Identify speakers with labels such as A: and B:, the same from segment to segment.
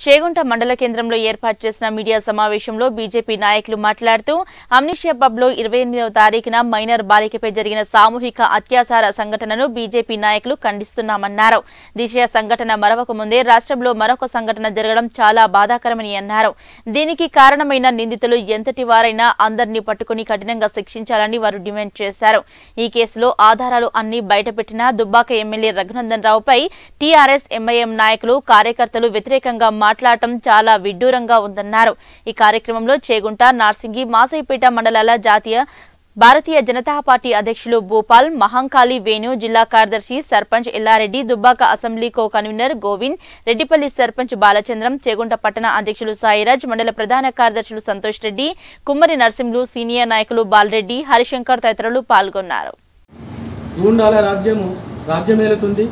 A: చేగుంట మండల కేంద్రంలో ఏర్పాటు చేసిన మీడియా సమావేశంలో బీజేపీ నాయకులు మాట్లాడుతూ అమ్నిషియా పబ్లో ఇరవై ఎనిమిదవ తారీఖున మైనర్ బాలికపై జరిగిన సామూహిక అత్యాచార సంఘటనను బీజేపీ నాయకులు ఖండిస్తున్నామన్నారు దిశ సంఘటన మరవక ముందే రాష్ట్రంలో మరొక సంఘటన జరగడం చాలా బాధాకరమని అన్నారు దీనికి కారణమైన నిందితులు ఎంతటి వారైనా అందరినీ పట్టుకుని కఠినంగా శిక్షించాలని వారు డిమాండ్ చేశారు ఈ కేసులో ఆధారాలు అన్ని బయటపెట్టిన దుబ్బాక ఎమ్మెల్యే రఘునందన్ రావుపై టీఆర్ఎస్ ఎంఐఎం నాయకులు కార్యకర్తలు వ్యతిరేకంగా మాట్లాడటం చాలా విడ్డూరంగా ఉందన్నారు ఈ కార్యక్రమంలో చేగుంట నార్సింగి మాసైపేట మండలాల జాతీయ భారతీయ జనతా పార్టీ అధ్యక్షులు భూపాల్ మహంకాళి వేణు జిల్లా కార్యదర్శి sarpanch Ellareddy Dubbaka assembly co convener Govind Reddipalli sarpanch Balachandram Chegunta పట్టణ అధ్యక్షులు సాయిరాజ్ మండల ప్రధాన కార్యదర్శులు సంతోష్ రెడ్డి కుమ్మరి నర్సింహులు సీనియర్ నాయకులు బాలరెడ్డి హరిశంకర్ తదితరులు పాల్గొన్నారు
B: గూండాల రాజ్యము రాజ్యమేలుతుంది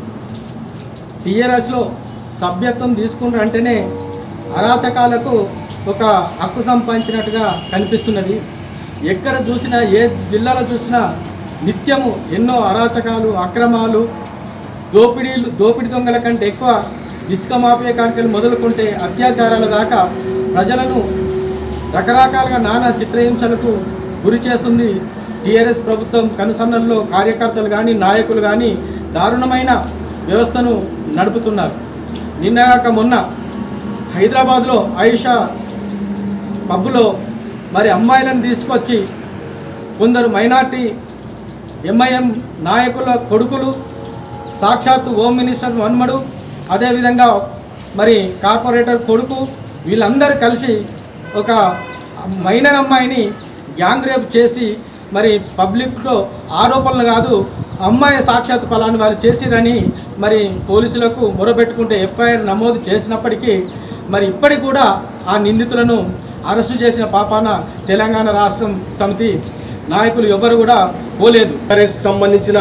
B: టీఆర్ఎస్లో సభ్యత్వం తీసుకున్న వెంటనే అరాచకాలకు ఒక హక్కు సంపాదించినట్టుగా కనిపిస్తున్నది ఎక్కడ చూసినా ఏ జిల్లాలో చూసినా నిత్యము ఎన్నో అరాచకాలు అక్రమాలు దోపిడీలు దోపిడీ దొంగల కంటే ఎక్కువ ఇసుక మాఫియా కాడికలు మొదలుకుంటే అత్యాచారాల దాకా ప్రజలను రకరకాలుగా నానా చిత్రహింసలకు గురి చేస్తుంది టీఆర్ఎస్ ప్రభుత్వం కనుసన్నల్లో కార్యకర్తలు కానీ నాయకులు కానీ దారుణమైన వ్యవస్థను నడుపుతున్నారు నిన్నగాక మొన్న హైదరాబాద్లో ఆయిషా పబ్బులో మరి అమ్మాయిలను తీసుకొచ్చి కొందరు మైనార్టీ ఎంఐఎం నాయకుల కొడుకులు సాక్షాత్తు హోమ్ మినిస్టర్ మన్మడు అదేవిధంగా మరి కార్పొరేటర్ కొడుకు వీళ్ళందరూ కలిసి ఒక మైనర్ అమ్మాయిని గ్యాంగ్ రేప్ చేసి మరి పబ్లిక్లో ఆరోపణలు కాదు అమ్మాయి సాక్షాత్ ఫలాన్ని వారు చేసిరని మరి పోలీసులకు మొరబెట్టుకుంటే ఎఫ్ఐఆర్ నమోదు చేసినప్పటికీ మరి ఇప్పటికి కూడా ఆ నిందితులను అరెస్టు చేసిన పాపాన తెలంగాణ రాష్ట్రం సమితి నాయకులు ఎవరు కూడా పోలేదు
C: టీఆర్ఎస్కి సంబంధించిన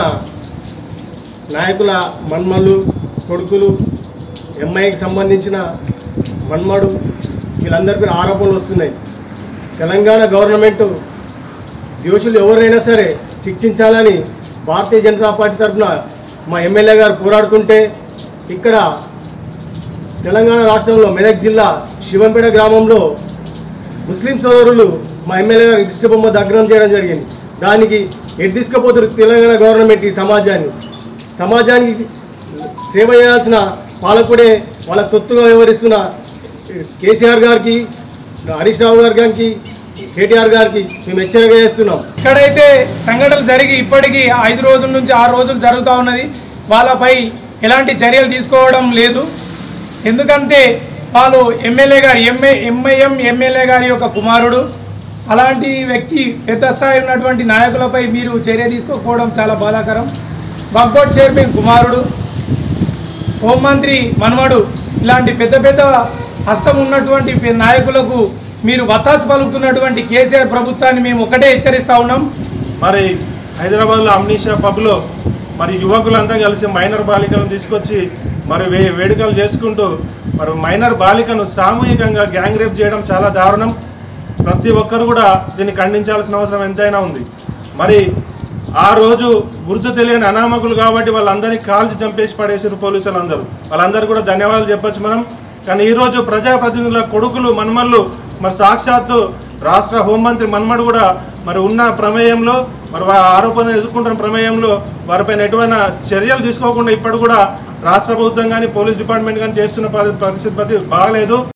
C: నాయకుల మన్మలు కొడుకులు ఎంఐకి సంబంధించిన మన్మడు వీళ్ళందరికీ ఆరోపణలు వస్తున్నాయి తెలంగాణ గవర్నమెంట్ దోషులు ఎవరైనా సరే శిక్షించాలని భారతీయ జనతా పార్టీ తరఫున మా ఎమ్మెల్యే గారు పోరాడుతుంటే ఇక్కడ తెలంగాణ రాష్ట్రంలో మెదక్ జిల్లా శివంపేట గ్రామంలో ముస్లిం సోదరులు మా ఎమ్మెల్యే గారు దిష్టి బొమ్మ దగ్నం చేయడం జరిగింది దానికి ఎటు తీసుకుపోతారు తెలంగాణ గవర్నమెంట్ ఈ సమాజాన్ని సమాజానికి సేవ చేయాల్సిన పాలకుడే వాళ్ళ తొత్తుగా వ్యవహరిస్తున్న కేసీఆర్ గారికి హరీష్ రావు గారి గారికి కేటీఆర్ గారికి మేము హెచ్చరిక చేస్తున్నాం
D: ఇక్కడైతే సంఘటనలు జరిగి ఇప్పటికీ ఐదు రోజుల నుంచి ఆరు రోజులు జరుగుతూ ఉన్నది వాళ్ళపై ఎలాంటి చర్యలు తీసుకోవడం లేదు ఎందుకంటే వాళ్ళు ఎమ్మెల్యే గారి ఎంఏ ఎంఐఎం ఎమ్మెల్యే గారి యొక్క కుమారుడు అలాంటి వ్యక్తి పెద్ద స్థాయి ఉన్నటువంటి నాయకులపై మీరు చర్య తీసుకోకపోవడం చాలా బాధాకరం వక్బోర్డ్ చైర్మన్ కుమారుడు హోంమంత్రి మన్మడు ఇలాంటి పెద్ద పెద్ద హస్తం ఉన్నటువంటి పె- నాయకులకు మీరు వత్తాసు పలుకుతున్నటువంటి కేసీఆర్ ప్రభుత్వాన్ని మేము ఒకటే హెచ్చరిస్తా ఉన్నాం
E: మరి హైదరాబాద్లో అమ్నీషా పబ్లో మరి యువకులంతా కలిసి మైనర్ బాలికలను తీసుకొచ్చి మరి వే వేడుకలు చేసుకుంటూ మరి మైనర్ బాలికను సామూహికంగా గ్యాంగ్ రేప్ చేయడం చాలా దారుణం ప్రతి ఒక్కరు కూడా దీన్ని ఖండించాల్సిన అవసరం ఎంతైనా ఉంది మరి ఆ రోజు గుర్తు తెలియని అనామకులు కాబట్టి వాళ్ళందరినీ కాల్చి చంపేసి పడేసారు పోలీసులు అందరూ వాళ్ళందరూ కూడా ధన్యవాదాలు చెప్పొచ్చు మనం కానీ ఈరోజు ప్రజాప్రతినిధుల కొడుకులు మన్మళ్ళు మరి సాక్షాత్తు రాష్ట్ర హోంమంత్రి మన్మడు కూడా మరి ఉన్న ప్రమేయంలో మరి వారి ఆరోపణలు ఎదుర్కొంటున్న ప్రమేయంలో వారిపైన ఎటువంటి చర్యలు తీసుకోకుండా ఇప్పటి కూడా రాష్ట్ర ప్రభుత్వం కానీ పోలీస్ డిపార్ట్మెంట్ కానీ చేస్తున్న పరి- పరిస్థితి బాగలేదు